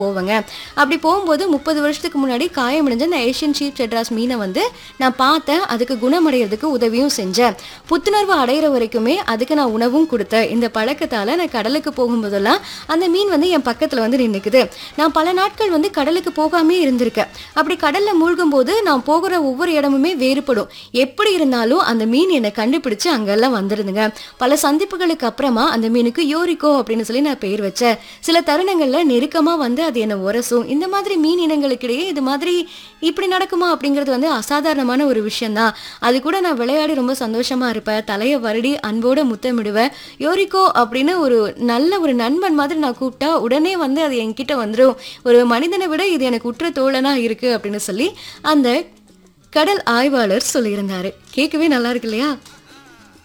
போவேங்க அப்படி போகும்போது முப்பது வருஷத்துக்கு முன்னாடி காயமடைஞ்ச இந்த ஏஷியன் சீப் செட்ராஸ் மீனை வந்து நான் பார்த்தேன் அதுக்கு குணமடைகிறதுக்கு உதவியும் செஞ்சேன் புத்துணர்வு அடையிற வரைக்குமே அதுக்கு நான் உணவும் கொடுத்தேன் இந்த பழக்கத்தால் நான் கடலுக்கு போகும்போதெல்லாம் அந்த மீன் வந்து என் பக்கத்தில் வந்து நின்றுக்குது நான் பல நாட்கள் வந்து கடலுக்கு போகாமே இருந்திருக்கேன் அப்படி கடலில் மூழ்கும் போது நான் போகிற ஒவ்வொரு இடமுமே வேறுபடும் எப்படி இருந்தாலும் அந்த மீன் என்னை கண்டுபிடிச்சு அங்கெல்லாம் வந்துருந்துங்க பல சந்திப்புகளுக்கு அப்புறமா அந்த மீனுக்கு யோரிக்கோ அப்படின்னு சொல்லி நான் பெயர் வச்சேன் சில தருணங்கள்ல நெருக்கமா வந்து அது என்னை உரசும் இந்த மாதிரி மீன் இனங்களுக்கிடையே இது மாதிரி இப்படி நடக்குமா அப்படிங்கிறது வந்து அசாதாரணமான ஒரு விஷயம்தான் அது கூட நான் விளையாடி ரொம்ப சந்தோஷமா இருப்பேன் தலையை வருடி அன்போட முத்தமிடுவேன் யோரிக்கோ அப்படின்னு ஒரு நல்ல ஒரு நண்பன் மாதிரி நான் கூப்பிட்டா உடனே வந்து அது என்கிட்ட வந்துடும் ஒரு மனிதனை விட இது எனக்கு உற்ற தோழனா இருக்கு அப்படின்னு சொல்லி அந்த கடல் ஆய்வாளர் சொல்லியிருந்தாரு கேட்கவே நல்லா இருக்கு இல்லையா